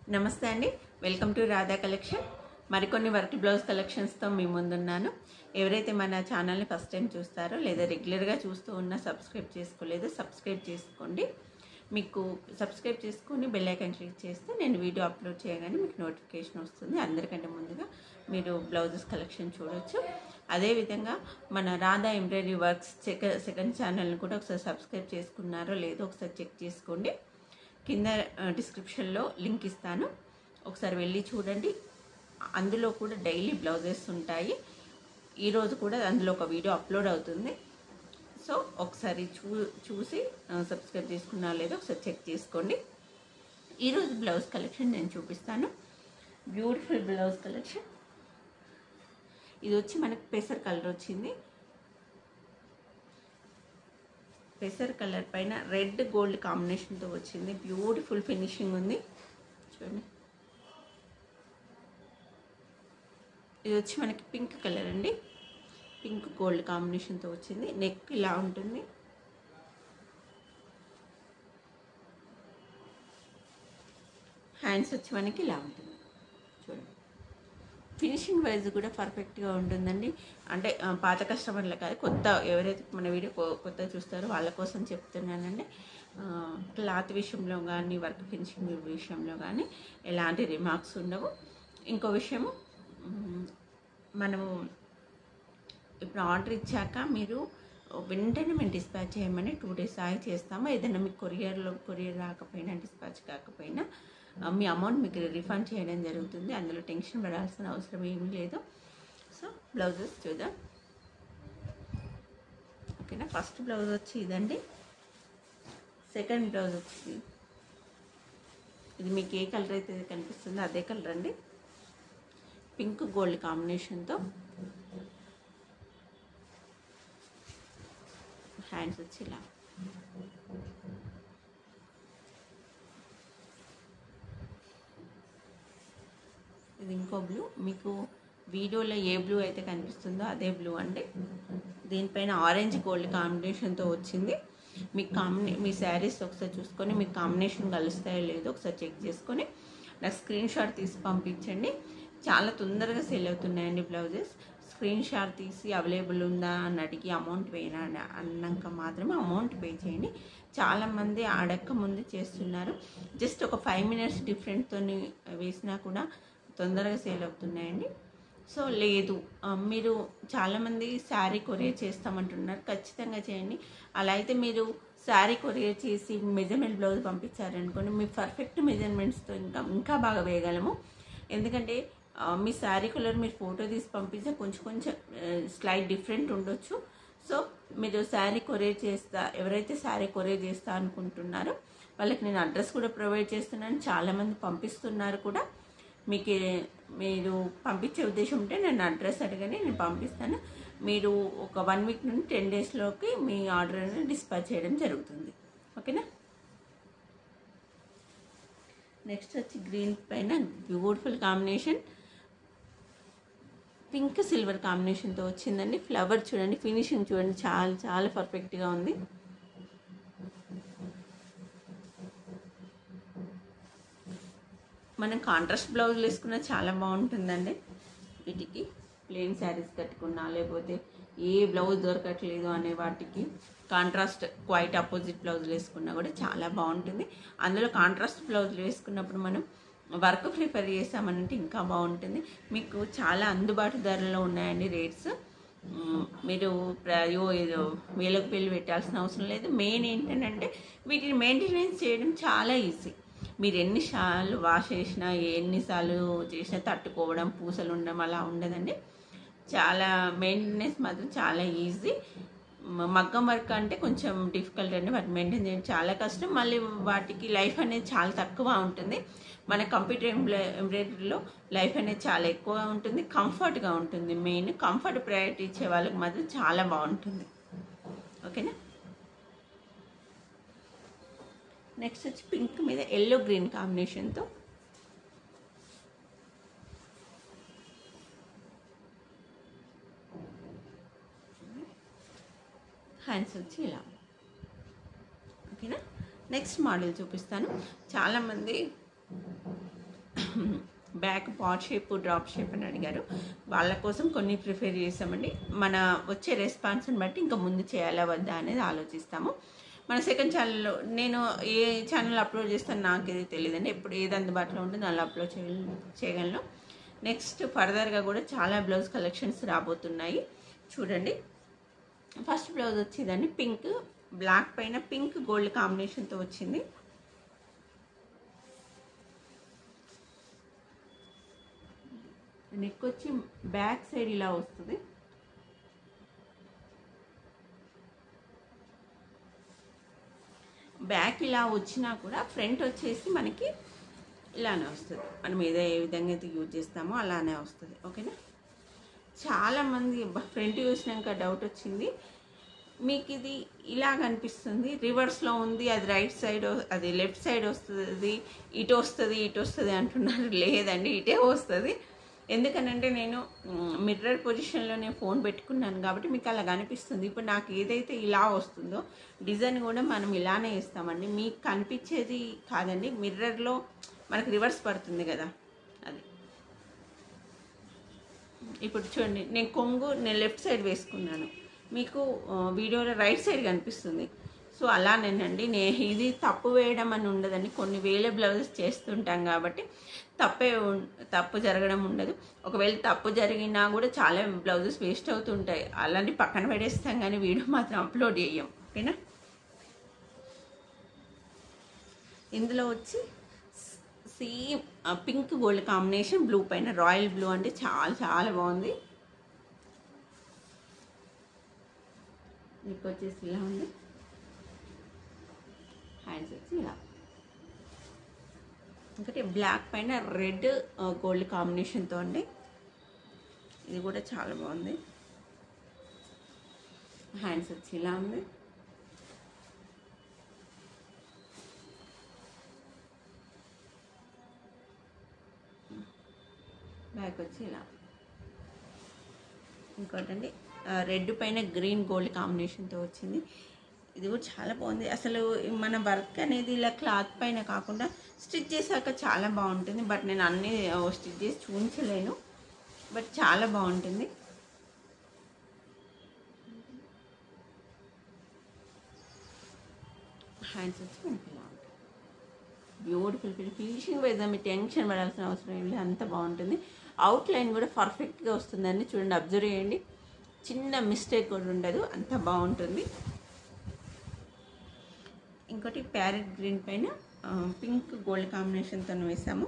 నమస్తే అండి welcome to Radha collection మరికొన్ని వర్క్ బ్లౌజ్ కలెక్షన్స్తో మీ ముందున్నాను ఎవరైతే మన ఛానల్ని ఫస్ట్ టైం చూస్తారో లేదా రెగ్యులర్గా చూస్తూ ఉన్నా సబ్స్క్రైబ్ చేసుకోలేదో సబ్స్క్రైబ్ చేసుకోండి మీకు సబ్స్క్రైబ్ చేసుకొని బెల్ ఐకాన్ క్లిక్ చేస్తే నేను వీడియో అప్లోడ్ చేయగానే మీకు నోటిఫికేషన్ వస్తుంది అందరికంటే ముందుగా మీరు బ్లౌజెస్ కలెక్షన్ చూడొచ్చు అదేవిధంగా మన రాధా ఎంబ్రాయిడరీ వర్క్స్ సెక సెకండ్ ఛానల్ని కూడా ఒకసారి సబ్స్క్రైబ్ చేసుకున్నారో లేదో ఒకసారి చెక్ చేసుకోండి కింద డిస్క్రిప్షన్లో లింక్ ఇస్తాను ఒకసారి వెళ్ళి చూడండి అందులో కూడా డైలీ బ్లౌజెస్ ఉంటాయి ఈరోజు కూడా అందులో ఒక వీడియో అప్లోడ్ అవుతుంది సో ఒకసారి చూ చూసి సబ్స్క్రైబ్ చేసుకున్నా లేదో ఒకసారి చెక్ చేసుకోండి ఈరోజు బ్లౌజ్ కలెక్షన్ నేను చూపిస్తాను బ్యూటిఫుల్ బ్లౌజ్ కలెక్షన్ ఇది వచ్చి మనకి పెసర్ కలర్ వచ్చింది పెసర్ కలర్ పైన రెడ్ గోల్డ్ కాంబినేషన్తో వచ్చింది బ్యూటిఫుల్ ఫినిషింగ్ ఉంది చూడండి ఇది వచ్చి మనకి పింక్ కలర్ అండి పింక్ గోల్డ్ కాంబినేషన్తో వచ్చింది నెక్ ఇలా ఉంటుంది హ్యాండ్స్ వచ్చి మనకి ఇలా ఉంటుంది చూడండి ఫినిషింగ్ వైజ్ కూడా పర్ఫెక్ట్గా ఉంటుందండి అంటే ఆ, పాత కస్టమర్లు కాదు కొత్త ఎవరైతే మన వీడియో కొ- కొత్తగా చూస్తారో వాళ్ళ కోసం చెప్తున్నానండి ఆ, క్లాత్ విషయంలో కానీ వర్క్ ఫినిషింగ్ విషయంలో కానీ ఎలాంటి రిమార్క్స్ ఉండవు ఇంకో విషయము మ్, మనము ఇప్పుడు ఆర్డర్ ఇచ్చాక మీరు వెంటనే మేము డిస్పాచ్ చేయమని టూ డేస్ ఆగి చేస్తాము ఏదైనా మీకు కొరియర్లో కొరియర్ రాకపోయినా డిస్పాచ్ కాకపోయినా ఆ, మీ అమౌంట్ మీకు రిఫండ్ చేయడం జరుగుతుంది అందులో టెన్షన్ పడాల్సిన అవసరం ఏమీ లేదు సో బ్లౌజెస్ చూద్దాం ఓకేనా ఫస్ట్ బ్లౌజ్ వచ్చి ఇదండి సెకండ్ బ్లౌజ్ వచ్చి ఇది మీకు ఏ కలర్ అయితే కనిపిస్తుందో అదే కలర్ అండి పింక్ గోల్డ్ కాంబినేషన్తో హ్యాండ్స్ వచ్చి ఇలా ఇది ఇంకో బ్లూ మీకు వీడియోలో ఏ బ్లూ అయితే కనిపిస్తుందో అదే బ్లూ అండి దీనిపైన ఆరెంజ్ గోల్డ్ కాంబినేషన్తో వచ్చింది మీ కాంబినే మీ శారీస్ ఒకసారి చూసుకొని మీ కాంబినేషన్ కలుస్తాయో లేదో ఒకసారి చెక్ చేసుకొని నాకు స్క్రీన్ షాట్ తీసి పంపించండి చాలా తొందరగా సేల్ అవుతున్నాయండి బ్లౌజెస్ స్క్రీన్ షాట్ తీసి అవైలబుల్ ఉందా అని అడిగి అమౌంట్ వేయనా అని అన్నాక మాత్రమే అమౌంట్ పే చేయండి చాలామంది అడక్క ముందు చేస్తున్నారు జస్ట్ ఒక ఫైవ్ మినిట్స్ డిఫరెంట్తో వేసినా కూడా తొందరగా సేల్ అవుతున్నాయండి సో లేదు ఆ, మీరు చాలామంది శారీ కొరియర్ చేస్తామంటున్నారు ఖచ్చితంగా చేయండి అలా అయితే మీరు శారీ కొరియర్ చేసి మెజర్మెంట్ బ్లౌజ్ పంపించారనుకోండి మీ పర్ఫెక్ట్ మెజర్మెంట్స్తో ఇంకా ఇంకా బాగా వేయగలము ఎందుకంటే ఆ, మీ శారీ కలర్ మీరు ఫోటో తీసి పంపిస్తే కొంచెం కొంచెం స్లైట్ డిఫరెంట్ ఉండొచ్చు సో మీరు శారీ కొరియర్ చేస్తా ఎవరైతే శారీ కొరియర్ చేస్తా అనుకుంటున్నారో వాళ్ళకి నేను అడ్రస్ కూడా ప్రొవైడ్ చేస్తున్నాను చాలామంది పంపిస్తున్నారు కూడా మీకు మీరు పంపించే ఉద్దేశం ఉంటే నేను అడ్రస్ అడగని నేను పంపిస్తాను మీరు ఒక వన్ వీక్ నుండి టెన్ డేస్లోకి మీ ఆర్డర్ని డిస్పాచ్ చేయడం జరుగుతుంది ఓకేనా నెక్స్ట్ వచ్చి గ్రీన్ పైన బ్యూటిఫుల్ కాంబినేషన్ పింక్ సిల్వర్ కాంబినేషన్తో వచ్చిందండి ఫ్లవర్ చూడండి ఫినిషింగ్ చూడండి చాలా చాలా పర్ఫెక్ట్గా ఉంది మనం కాంట్రాస్ట్ బ్లౌజులు వేసుకున్నా చాలా బాగుంటుందండి వీటికి ప్లెయిన్ శారీస్ కట్టుకున్నా లేకపోతే ఏ బ్లౌజ్ దొరకట్లేదు అనే వాటికి కాంట్రాస్ట్ క్వైట్ అపోజిట్ బ్లౌజులు వేసుకున్నా కూడా చాలా బాగుంటుంది అందులో కాంట్రాస్ట్ బ్లౌజులు వేసుకున్నప్పుడు మనం వర్క్ ప్రిఫర్ చేసామనంటే ఇంకా బాగుంటుంది మీకు చాలా అందుబాటు ధరలో ఉన్నాయండి రేట్స్ మ్, మీరు ప్రయో ఏదో వేలకు పెళ్ళి పెట్టాల్సిన అవసరం లేదు మెయిన్ ఏంటంటే వీటిని మెయింటెనెన్స్ చేయడం చాలా ఈజీ మీరు ఎన్నిసార్లు వాష్ చేసినా ఎన్నిసార్లు చేసినా తట్టుకోవడం పూసలు ఉండడం అలా ఉండదండి చాలా మెయింటెనెన్స్ మాత్రం చాలా ఈజీ మ- మగ్గం వర్క్ అంటే కొంచెం డిఫికల్ట్ అండి వాటి మెయింటైన్ చేయడం చాలా కష్టం మళ్ళీ వాటికి లైఫ్ అనేది చాలా తక్కువ ఉంటుంది మన కంప్యూటర్ ఎంబ్రాయిడరీలో లైఫ్ అనేది చాలా ఎక్కువ ఉంటుంది కంఫర్ట్గా ఉంటుంది మెయిన్ కంఫర్ట్ ప్రయారిటీ ఇచ్చే వాళ్ళకి మాత్రం చాలా బాగుంటుంది ఓకేనా నెక్స్ట్ వచ్చి పింక్ మీద ఎల్లో గ్రీన్ కాంబినేషన్తో హ్యాండ్స్ వచ్చి ఇలా ఓకేనా నెక్స్ట్ మోడల్ చూపిస్తాను చాలామంది back pot shape drop shape అని అడిగారు వాళ్ళ కోసం కొన్ని ప్రిఫర్ చేసామండి మన వచ్చే రెస్పాన్స్ని బట్టి ఇంకా ముందు చేయాలా వద్దా అనేది ఆలోచిస్తాము మన సెకండ్ ఛానల్లో నేను ఏ ఛానల్ అప్లోడ్ చేస్తాను నాకు ఇది తెలియదండి ఎప్పుడు ఏది అందుబాటులో ఉంటుందో అలా అప్లోడ్ చేయ చేయగలను నెక్స్ట్ ఫర్దర్గా కూడా చాలా బ్లౌజ్ కలెక్షన్స్ రాబోతున్నాయి చూడండి ఫస్ట్ బ్లౌజ్ వచ్చేదండి పింక్ బ్లాక్ పైన పింక్ గోల్డ్ కాంబినేషన్తో వచ్చింది నెక్ వచ్చి బ్యాక్ సైడ్ ఇలా వస్తుంది బ్యాక్ ఇలా వచ్చినా కూడా ఫ్రంట్ వచ్చేసి మనకి ఇలానే వస్తుంది మనం ఏదో ఏ విధంగా అయితే యూజ్ చేస్తామో అలానే వస్తుంది ఓకేనా చాలామంది ఫ్రంట్ చూసినాక డౌట్ వచ్చింది మీకు ఇది ఇలా కనిపిస్తుంది రివర్స్లో ఉంది అది రైట్ సైడ్ అది లెఫ్ట్ సైడ్ వస్తుంది ఇటు వస్తుంది ఇటు వస్తుంది అంటున్నారు లేదండి ఇటే వస్తుంది ఎందుకనంటే నేను మిర్రర్ పొజిషన్లో నేను ఫోన్ పెట్టుకున్నాను కాబట్టి మీకు అలా కనిపిస్తుంది ఇప్పుడు నాకు ఏదైతే ఇలా వస్తుందో డిజైన్ కూడా మనం ఇలానే ఇస్తామండి మీకు కనిపించేది కాదండి మిర్రర్లో మనకు రివర్స్ పడుతుంది కదా అది ఇప్పుడు చూడండి నేను కొంగు నేను లెఫ్ట్ సైడ్ వేసుకున్నాను మీకు ఆ, వీడియోలో రైట్ సైడ్ కనిపిస్తుంది సో అలానేనండి నే ఇది తప్పు వేయడం అని ఉండదండి కొన్ని వేల బ్లౌజెస్ చేస్తుంటాం కాబట్టి తప్పే ఉం- తప్పు జరగడం ఉండదు ఒకవేళ తప్పు జరిగినా కూడా చాలా బ్లౌజెస్ వేస్ట్ అవుతుంటాయి అలాంటి పక్కన పడేస్తాం కానీ వీడియో మాత్రం అప్లోడ్ చేయం ఓకేనా ఇందులో వచ్చి same pink gold combination blue పైన రాయల్ బ్లూ అంటే చాలా చాలా బాగుంది మీకు వచ్చేసి ఇలా ఉంది హ్యాండ్స్ వచ్చి ఇలా ఇంకటి బ్లాక్ పైన రెడ్ గోల్డ్ కాంబినేషన్తో అండి ఇది కూడా చాలా బాగుంది హ్యాండ్స్ వచ్చి ఇలా ఉంది బ్యాక్ వచ్చి ఇలా ఇంకోటండి రెడ్ పైన గ్రీన్ గోల్డ్ కాంబినేషన్తో వచ్చింది ఇది కూడా చాలా బాగుంది అసలు మన వర్క్ అనేది ఇలా క్లాత్ పైన కాకుండా స్టిచ్ చేశాక చాలా బాగుంటుంది బట్ నేను అన్నీ స్టిచ్ చేసి చూపించలేను బట్ చాలా బాగుంటుంది హ్యాండ్స్ వచ్చి మనకి ఇలా ఉంటాయి బ్యూటిఫుల్ ఫినిషింగ్ వైజ్ మీ టెన్షన్ పడాల్సిన అవసరం ఏం లేదు అంత బాగుంటుంది అవుట్ లైన్ కూడా పర్ఫెక్ట్గా వస్తుందండి చూడండి అబ్జర్వ్ చేయండి చిన్న మిస్టేక్ కూడా ఉండదు అంత బాగుంటుంది ఇంకోటి ప్యారెట్ గ్రీన్ పైన ఆ, పింక్ గోల్డ్ కాంబినేషన్తో వేసాము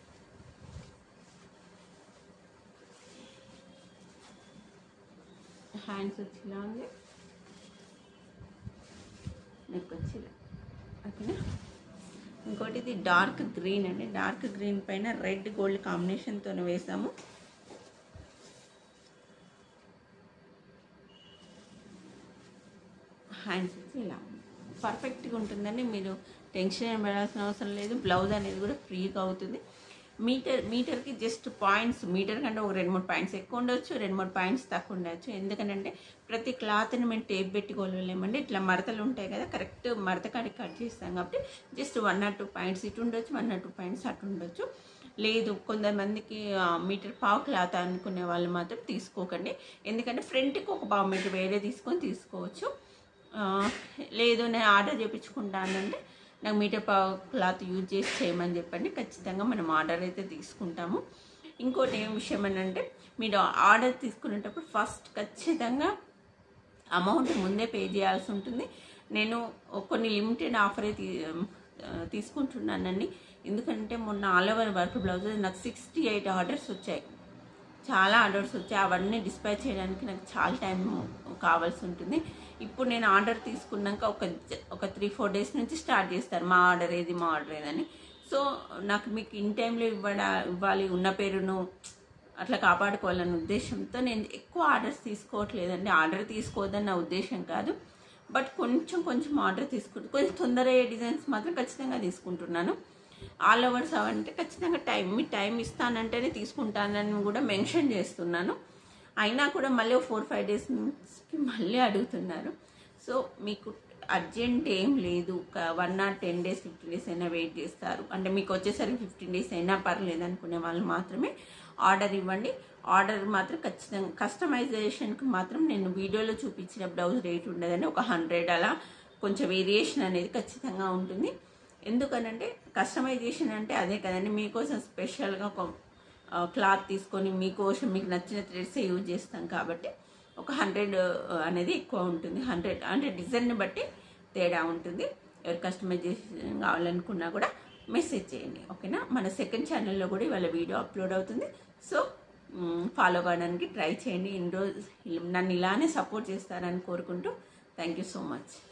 హ్యాండ్స్ వచ్చి ఇలా ఉంది నెక్ వచ్చి ఇలా ఓకేనా ఇంకోటి ఇది డార్క్ గ్రీన్ అండి డార్క్ గ్రీన్ పైన రెడ్ గోల్డ్ కాంబినేషన్తో వేసాము హ్యాండ్స్ వచ్చి ఇలా పర్ఫెక్ట్గా ఉంటుందండి మీరు టెన్షన్ ఏం పడాల్సిన అవసరం లేదు బ్లౌజ్ అనేది కూడా ఫ్రీగా అవుతుంది మీటర్ మీటర్కి జస్ట్ పాయింట్స్ మీటర్ కంటే ఒక రెండు మూడు పాయింట్స్ ఎక్కువ ఉండొచ్చు రెండు మూడు పాయింట్స్ తక్కువ ఉండొచ్చు ఎందుకంటే ప్రతి క్లాత్ని మేము టేప్ పెట్టి కొలవలేమండి ఇట్లా మడతలు ఉంటాయి కదా కరెక్ట్ మడత కాడికి కట్ చేస్తాం కాబట్టి just one or two points ఇటు ఉండొచ్చు వన్ ఆర్ టూ పాయింట్స్ అటు ఉండొచ్చు లేదు కొంతమందికి ఆ, మీటర్ పావు క్లాత్ అనుకునే వాళ్ళు మాత్రం తీసుకోకండి ఎందుకంటే ఫ్రంట్కి ఒక పావు మీటర్ వేరే తీసుకొని తీసుకోవచ్చు ఆ, లేదు నేను ఆర్డర్ చేయించుకుంటానంటే నాకు మీటర్ పావు క్లాత్ యూజ్ చేసి చేయమని చెప్పండి ఖచ్చితంగా మనం ఆర్డర్ అయితే తీసుకుంటాము ఇంకోటి ఏం విషయం అని అంటే మీరు ఆర్డర్ తీసుకునేటప్పుడు ఫస్ట్ ఖచ్చితంగా అమౌంట్ ముందే పే చేయాల్సి ఉంటుంది నేను కొన్ని లిమిటెడ్ ఆఫరే తీ ఆ, తీసుకుంటున్నానండి ఎందుకంటే మొన్న ఆల్ ఓవర్ వర్క్ బ్లౌజ్ నాకు సిక్స్టీ ఎయిట్ ఆర్డర్స్ వచ్చాయి చాలా ఆర్డర్స్ వచ్చాయి అవన్నీ డిస్పాచ్ చేయడానికి నాకు చాలా టైం కావాల్సి ఉంటుంది ఇప్పుడు నేను ఆర్డర్ తీసుకున్నాక ఒక జ- ఒక త్రీ ఫోర్ డేస్ నుంచి స్టార్ట్ చేస్తారు మా ఆర్డర్ ఏది మా ఆర్డర్ ఏదని సో నాకు మీకు ఇన్ టైంలో ఇవ్వడ ఇవ్వాలి ఉన్న పేరును అట్లా కాపాడుకోవాలనే ఉద్దేశంతో నేను ఎక్కువ ఆర్డర్స్ తీసుకోవట్లేదండి ఆర్డర్ తీసుకోవద్దని నా ఉద్దేశం కాదు బట్ కొంచెం కొంచెం ఆర్డర్ తీసుకుంటు కొంచెం తొందర అయ్యే డిజైన్స్ మాత్రం ఖచ్చితంగా తీసుకుంటున్నాను ఆల్ ఓవర్స్ అవంటే ఖచ్చితంగా టైం మీ టైం ఇస్తానంటేనే తీసుకుంటానని కూడా మెన్షన్ చేస్తున్నాను అయినా కూడా మళ్ళీ ఫోర్ ఫైవ్ డేస్కి మళ్ళీ అడుగుతున్నారు సో మీకు అర్జెంట్ ఏం లేదు one or ten days fifteen days అయినా వెయిట్ చేస్తారు అంటే మీకు వచ్చేసరికి ఫిఫ్టీన్ డేస్ అయినా పర్లేదు అనుకునే వాళ్ళు మాత్రమే ఆర్డర్ ఇవ్వండి ఆర్డర్ మాత్రం ఖచ్చితంగా కస్టమైజేషన్కి మాత్రం నేను వీడియోలో చూపించిన బ్లౌజ్ రేట్ ఉండదని ఒక హండ్రెడ్ అలా కొంచెం వేరియేషన్ అనేది ఖచ్చితంగా ఉంటుంది ఎందుకనంటే కస్టమైజేషన్ అంటే అదే కదండి మీకోసం స్పెషల్గా ఒక క్లాత్ తీసుకొని మీకోసం మీకు నచ్చిన థ్రెడ్స్ యూజ్ చేస్తాం కాబట్టి ఒక హండ్రెడ్ అనేది ఎక్కువ ఉంటుంది హండ్రెడ్ అంటే డిజైన్ని బట్టి తేడా ఉంటుంది ఎవరు కస్టమైజేషన్ కావాలనుకున్నా కూడా మెసేజ్ చేయండి ఓకేనా మన సెకండ్ ఛానల్లో కూడా ఇవాళ వీడియో అప్లోడ్ అవుతుంది సో ఫాలో కావడానికి ట్రై చేయండి ఇన్ని రోజు నన్ను ఇలానే సపోర్ట్ చేస్తారని కోరుకుంటూ థ్యాంక్ యూ సో మచ్